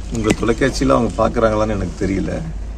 உங்கள் தொலைக்காட்சியில் அவங்க பார்க்குறாங்களான்னு எனக்கு தெரியல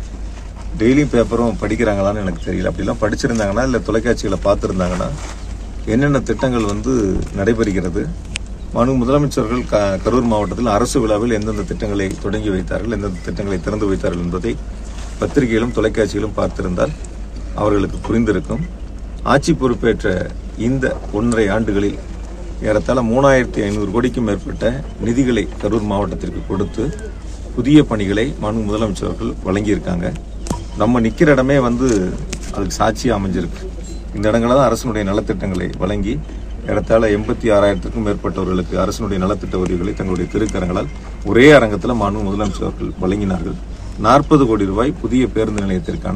டெய்லி பேப்பரும் படிக்கிறாங்களான்னு எனக்கு தெரியல அப்படிலாம் படிச்சிருந்தாங்கன்னா இல்லை தொலைக்காட்சிகளை பார்த்துருந்தாங்கன்னா என்னென்ன திட்டங்கள் வந்து நடைபெறுகிறது மனு முதலமைச்சர்கள் க கரூர் மாவட்டத்தில் அரசு விழாவில் எந்தெந்த திட்டங்களை தொடங்கி வைத்தார்கள் எந்தெந்த திட்டங்களை திறந்து வைத்தார்கள் என்பதை பத்திரிகையிலும் தொலைக்காட்சியிலும் பார்த்திருந்தால் அவர்களுக்கு புரிந்திருக்கும் ஆட்சி பொறுப்பேற்ற இந்த ஒன்றரை ஆண்டுகளில் ஏறத்தாழ மூணாயிரத்தி ஐநூறு கோடிக்கும் மேற்பட்ட நிதிகளை கரூர் மாவட்டத்திற்கு கொடுத்து புதிய பணிகளை மனு முதலமைச்சர்கள் வழங்கியிருக்காங்க நம்ம நிற்கிற இடமே வந்து அதுக்கு சாட்சியாக அமைஞ்சிருக்கு இந்த இடங்களில் தான் அரசனுடைய நலத்திட்டங்களை வழங்கி ஏறத்தாழ எண்பத்தி ஆறாயிரத்துக்கும் மேற்பட்டவர்களுக்கு அரசனுடைய நலத்திட்ட உதவிகளை தங்களுடைய திருக்கரங்களால் ஒரே அரங்கத்தில் மாண்பு முதலமைச்சர்கள் வழங்கினார்கள் நாற்பது கோடி ரூபாய் புதிய பேருந்து நிலையத்திற்கான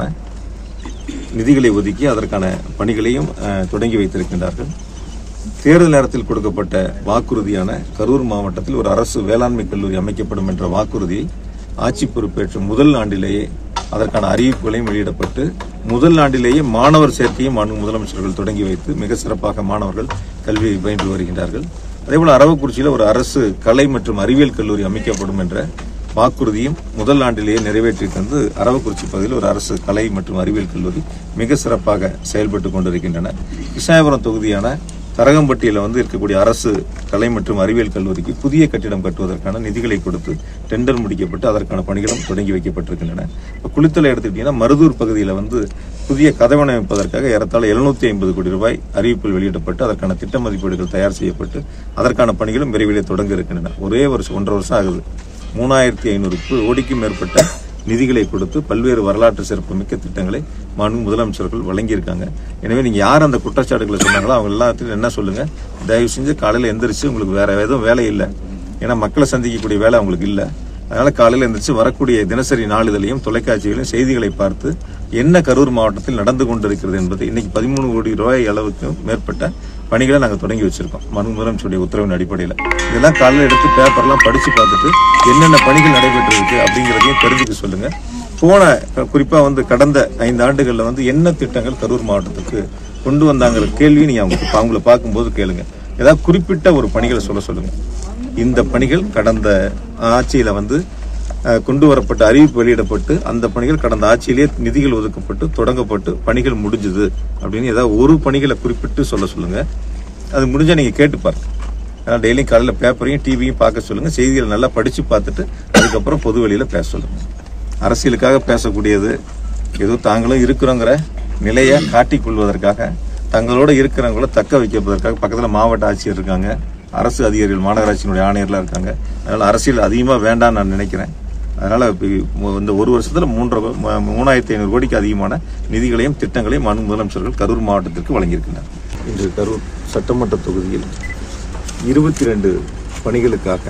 நிதிகளை ஒதுக்கி அதற்கான பணிகளையும் அஹ், தொடங்கி வைத்திருக்கின்றார்கள் தேர்தல் நேரத்தில் கொடுக்கப்பட்ட வாக்குறுதியான கரூர் மாவட்டத்தில் ஒரு அரசு வேளாண்மை கல்லூரி அமைக்கப்படும் என்ற வாக்குறுதியை ஆட்சி பொறுப்பேற்ற முதல் ஆண்டிலேயே அதற்கான அறிவிப்புகளையும் வெளியிடப்பட்டு முதல் ஆண்டிலேயே மாணவர் சேர்க்கையும் மாண்பு முதலமைச்சர்கள் தொடங்கி வைத்து மிக சிறப்பாக மாணவர்கள் கல்வியை பயின்று வருகின்றார்கள் அதேபோல அரவக்குறிச்சியில் ஒரு அரசு கலை மற்றும் அறிவியல் கல்லூரி அமைக்கப்படும் என்ற வாக்குறுதியும் முதல் ஆண்டிலேயே நிறைவேற்றி தந்து அரவக்குறிச்சி பகுதியில் ஒரு அரசு கலை மற்றும் அறிவியல் கல்லூரி மிக சிறப்பாக செயல்பட்டு கொண்டிருக்கின்றன கிருஷ்ணாபுரம் தொகுதியான தரகம்பட்டியில் வந்து இருக்கக்கூடிய அரசு கலை மற்றும் அறிவியல் கல்லூரிக்கு புதிய கட்டிடம் கட்டுவதற்கான நிதிகளை கொடுத்து டெண்டர் முடிக்கப்பட்டு அதற்கான பணிகளும் தொடங்கி வைக்கப்பட்டிருக்கின்றன இப்போ குளித்தலை எடுத்துக்கிட்டீங்கன்னா மருதூர் பகுதியில் வந்து புதிய கதவணை அமைப்பதற்காக ஏறத்தாழ எழுநூத்தி ஐம்பது கோடி ரூபாய் அறிவிப்பில் வெளியிடப்பட்டு அதற்கான திட்ட மதிப்பீடுகள் தயார் செய்யப்பட்டு அதற்கான பணிகளும் விரைவிலே தொடங்க இருக்கின்றன ஒரே வருஷம் ஒன்றரை வருஷம் ஆகுது மூணாயிரத்தி ஐநூறு கோடிக்கும் மேற்பட்ட நிதிகளை கொடுத்து பல்வேறு வரலாற்று சிறப்புமிக்க திட்டங்களை மாண்பு முதலமைச்சர்கள் வழங்கியிருக்காங்க எனவே நீங்க யார் அந்த குற்றச்சாட்டுகளை சொன்னாங்களோ அவங்க எல்லாத்தையும் என்ன சொல்லுங்க தயவு செஞ்சு காலையில எந்திரிச்சு உங்களுக்கு வேற எதுவும் வேலை இல்லை ஏன்னா மக்களை சந்திக்கக்கூடிய வேலை அவங்களுக்கு இல்லை அதனால காலையில எந்திரிச்சு வரக்கூடிய தினசரி நாளிதழையும் தொலைக்காட்சிகளையும் செய்திகளை பார்த்து என்ன கரூர் மாவட்டத்தில் நடந்து கொண்டிருக்கிறது என்பது இன்னைக்கு பதிமூணு கோடி ரூபாய் அளவுக்கு மேற்பட்ட பணிகளை நாங்கள் தொடங்கி வச்சிருக்கோம் மனு முதலமைச்சருடைய உத்தரவின் அடிப்படையில் இதெல்லாம் காலையில் எடுத்து பேப்பர்லாம் படிச்சு பார்த்துட்டு என்னென்ன பணிகள் நடைபெற்று இருக்கு அப்படிங்கிறதையும் தெரிஞ்சுக்க சொல்லுங்க போன குறிப்பா வந்து கடந்த ஐந்து ஆண்டுகள்ல வந்து என்ன திட்டங்கள் கரூர் மாவட்டத்துக்கு கொண்டு வந்தாங்கிற கேள்வி நீங்க அவங்க அவங்கள பார்க்கும்போது கேளுங்க ஏதாவது குறிப்பிட்ட ஒரு பணிகளை சொல்ல சொல்லுங்க இந்த பணிகள் கடந்த ஆட்சியில வந்து அஹ், கொண்டு வரப்பட்ட அறிவிப்பு வெளியிடப்பட்டு அந்த பணிகள் கடந்த ஆட்சியிலேயே நிதிகள் ஒதுக்கப்பட்டு தொடங்கப்பட்டு பணிகள் முடிஞ்சுது அப்படின்னு ஏதாவது ஒரு பணிகளை குறிப்பிட்டு சொல்ல சொல்லுங்க அது முடிஞ்சா நீங்க கேட்டு பாருங்க ஏன்னா டெய்லியும் காலையில் பேப்பரையும் டிவியும் பார்க்க சொல்லுங்க செய்திகளை நல்லா படிச்சு பார்த்துட்டு அதுக்கப்புறம் பொது வெளியில பேச சொல்லுங்க அரசியலுக்காக பேசக்கூடியது ஏதோ தாங்களும் இருக்கிறோங்கிற நிலையை காட்டிக் கொள்வதற்காக தங்களோட இருக்கிறவங்கள தக்க வைப்பதற்காக பக்கத்துல மாவட்ட ஆட்சியர் இருக்காங்க அரசு அதிகாரிகள் மாநகராட்சியினுடைய ஆணையர்லாம் இருக்காங்க அதனால அரசியல் அதிகமா வேண்டாம்னு நான் நினைக்கிறேன் அதனால இப்ப மு- இந்த ஒரு வருஷத்துல மூன்றரை கோ- ம- மூணாயிரத்தி ஐநூறு கோடிக்கு அதிகமான நிதிகளையும் திட்டங்களையும் மாண்பு முதலமைச்சர்கள் கரூர் மாவட்டத்திற்கு வழங்கியிருக்கின்றனர் இன்று கரூர் சட்டமன்ற தொகுதியில் இருபத்தி ரெண்டு பணிகளுக்காக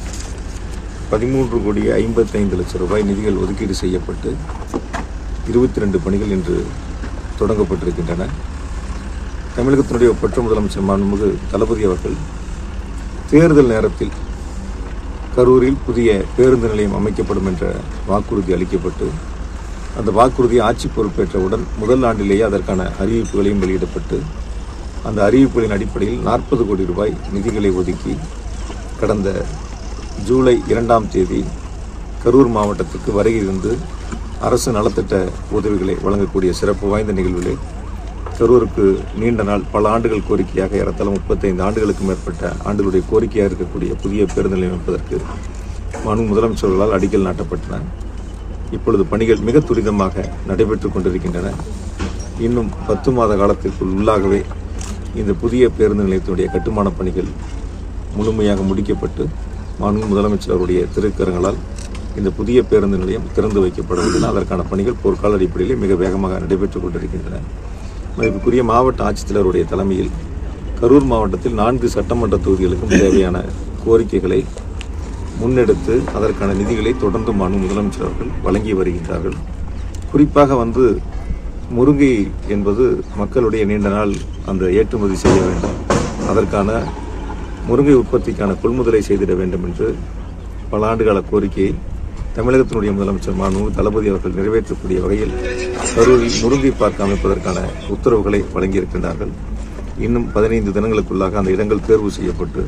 பதிமூன்று கோடி ஐம்பத்தைந்து லட்சம் ரூபாய் நிதிகள் ஒதுக்கீடு செய்யப்பட்டு இருபத்தி ரெண்டு பணிகள் இன்று தொடங்கப்பட்டிருக்கின்றன தமிழகத்தினுடைய ஒப்பற்ற முதலமைச்சர் மாண்புமிகு தளபதி அவர்கள் தேர்தல் நேரத்தில் கரூரில் புதிய பேருந்து நிலையம் அமைக்கப்படும் என்ற வாக்குறுதி அளிக்கப்பட்டு அந்த வாக்குறுதி ஆட்சி பொறுப்பேற்றவுடன் முதல் ஆண்டிலேயே அதற்கான அறிவிப்புகளையும் வெளியிடப்பட்டு அந்த அறிவிப்புகளின் அடிப்படையில் நாற்பது கோடி ரூபாய் நிதிகளை ஒதுக்கி கடந்த ஜூலை இரண்டாம் தேதி கரூர் மாவட்டத்துக்கு வருகை இருந்து அரசு நலத்திட்ட உதவிகளை வழங்கக்கூடிய சிறப்பு வாய்ந்த நிகழ்விலே கரூருக்கு நீண்ட நாள் பல ஆண்டுகள் கோரிக்கையாக ஏறத்தாழ முப்பத்தைந்து ஆண்டுகளுக்கு மேற்பட்ட ஆண்டுகளுடைய கோரிக்கையாக இருக்கக்கூடிய புதிய பேருந்து நிலையம் அமைப்பதற்கு மாண்பு முதலமைச்சர்களால் அடிக்கல் நாட்டப்பட்டன இப்பொழுது பணிகள் மிக துரிதமாக நடைபெற்றுக் கொண்டிருக்கின்றன இன்னும் பத்து மாத காலத்திற்குள் உள்ளாகவே இந்த புதிய பேருந்து நிலையத்தினுடைய கட்டுமான பணிகள் முழுமையாக முடிக்கப்பட்டு மாண்பு முதலமைச்சர் அவருடைய திருக்கரங்களால் இந்த புதிய பேருந்து நிலையம் திறந்து வைக்கப்பட உள்ளன அதற்கான பணிகள் போர்க்கால அடிப்படையில் மிக வேகமாக நடைபெற்றுக் கொண்டிருக்கின்றன மதிப்புக்குரிய மாவட்ட ஆட்சித்தலைவருடைய தலைமையில் கரூர் மாவட்டத்தில் நான்கு சட்டமன்ற தொகுதிகளுக்கும் தேவையான கோரிக்கைகளை முன்னெடுத்து அதற்கான நிதிகளை தொடர்ந்து மாண்பு முதலமைச்சர் அவர்கள் வழங்கி வருகின்றார்கள் குறிப்பாக வந்து முருங்கை என்பது மக்களுடைய நீண்ட நாள் அந்த ஏற்றுமதி செய்ய வேண்டும் அதற்கான முருங்கை உற்பத்திக்கான கொள்முதலை செய்திட வேண்டும் என்று பல ஆண்டுகால கோரிக்கையை தமிழகத்தினுடைய முதலமைச்சர் மாண்பு தளபதி அவர்கள் நிறைவேற்றக்கூடிய வகையில் கரூரில் முருங்கை பார்க் அமைப்பதற்கான உத்தரவுகளை வழங்கியிருக்கின்றார்கள் இன்னும் பதினைந்து தினங்களுக்குள்ளாக அந்த இடங்கள் தேர்வு செய்யப்பட்டு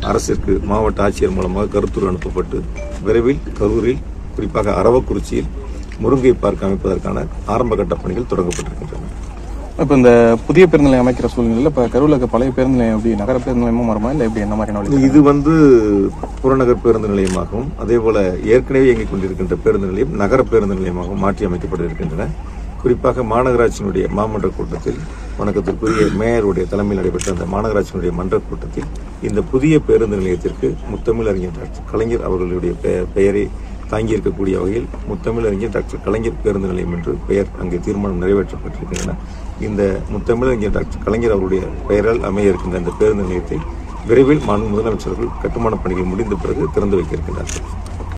அரசிற்கு மாவட்ட ஆட்சியர் மூலமாக கருத்துரு அனுப்பப்பட்டு விரைவில் கரூரில் குறிப்பாக அரவக்குறிச்சியில் முருங்கை பார்க் அமைப்பதற்கான ஆரம்ப கட்ட பணிகள் தொடங்கப்பட்டிருக்கின்றன இப்போ இந்த புதிய பேருந்து நிலையம் அமைக்கிற சூழ்நிலையில் இப்போ கரூரில் இருக்க பழைய பேருந்து நிலையம் எப்படி நகர பேருந்து நிலையமும் வருமா இல்லை எப்படி என்ன மாதிரி வழி இது வந்து புறநகர் பேருந்து நிலையமாகவும் அதே போல ஏற்கனவே இயங்கிக் கொண்டிருக்கின்ற பேருந்து நிலையம் நகர பேருந்து நிலையமாகவும் மாற்றி அமைக்கப்பட இருக்கின்றன குறிப்பாக மாநகராட்சியினுடைய மாமன்ற கூட்டத்தில் வணக்கத்திற்குரிய மேயருடைய தலைமையில் நடைபெற்ற அந்த மாநகராட்சியினுடைய மன்ற கூட்டத்தில் இந்த புதிய பேருந்து நிலையத்திற்கு முத்தமிழ் அறிஞர் டாக்டர் கலைஞர் அவர்களுடைய பெ- பெயரை தாங்கியிருக்கக்கூடிய வகையில் முத்தமிழ் அறிஞர் டாக்டர் கலைஞர் பேருந்து நிலையம் என்று பெயர் அங்கே தீர்மானம் நிறைவேற்றப்பட்டிருக்கின்றன இந்த முத்தமிழ் அறிஞர் டாக்டர் கலைஞர் அவருடைய பெயரால் அமைய இருக்கின்ற இந்த பேருந்து நிலையத்தை விரைவில் மாண்பு முதலமைச்சர்கள் கட்டுமான பணிகள் முடிந்த பிறகு திறந்து வைக்க இருக்கின்றார்கள்